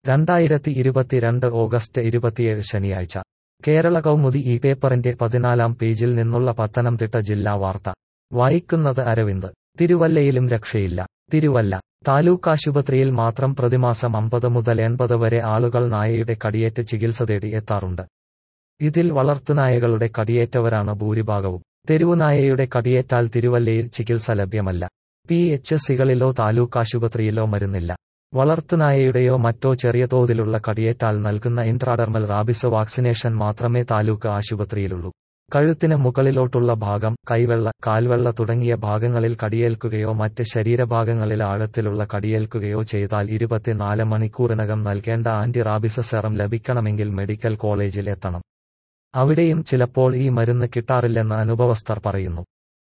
രണ്ടായിരത്തി ഇരുപത്തിരണ്ട് ഓഗസ്റ്റ് ഇരുപത്തിയേഴ് ശനിയാഴ്ച കേരള കൗമുദി ഈ പേപ്പറിന്റെ പതിനാലാം പേജിൽ നിന്നുള്ള പത്തനംതിട്ട ജില്ലാ വാർത്ത വായിക്കുന്നത് അരവിന്ദ് തിരുവല്ലയിലും രക്ഷയില്ല തിരുവല്ല താലൂക്കാശുപത്രിയിൽ മാത്രം പ്രതിമാസം അമ്പത് മുതൽ എൺപത് വരെ ആളുകൾ നായയുടെ കടിയേറ്റ് ചികിത്സ തേടി എത്താറുണ്ട് ഇതിൽ വളർത്തുനായകളുടെ കടിയേറ്റവരാണ് ഭൂരിഭാഗവും തെരുവുനായയുടെ കടിയേറ്റാൽ തിരുവല്ലയിൽ ചികിത്സ ലഭ്യമല്ല പി എച്ച് സികളിലോ താലൂക്കാശുപത്രിയിലോ മരുന്നില്ല വളർത്തുനായയുടെയോ മറ്റോ ചെറിയ തോതിലുള്ള കടിയേറ്റാൽ നൽകുന്ന ഇൻട്രാഡർമൽ റാബിസ് വാക്സിനേഷൻ മാത്രമേ താലൂക്ക് ആശുപത്രിയിലുള്ളൂ കഴുത്തിന് മുകളിലോട്ടുള്ള ഭാഗം കൈവെള്ള കാൽവെള്ള തുടങ്ങിയ ഭാഗങ്ങളിൽ കടിയേൽക്കുകയോ മറ്റ് ശരീരഭാഗങ്ങളിൽ ആഴത്തിലുള്ള കടിയേൽക്കുകയോ ചെയ്താൽ ഇരുപത്തിനാല് മണിക്കൂറിനകം നൽകേണ്ട ആന്റി റാബിസ് സെറം ലഭിക്കണമെങ്കിൽ മെഡിക്കൽ കോളേജിൽ എത്തണം അവിടെയും ചിലപ്പോൾ ഈ മരുന്ന് കിട്ടാറില്ലെന്ന് അനുഭവസ്ഥർ പറയുന്നു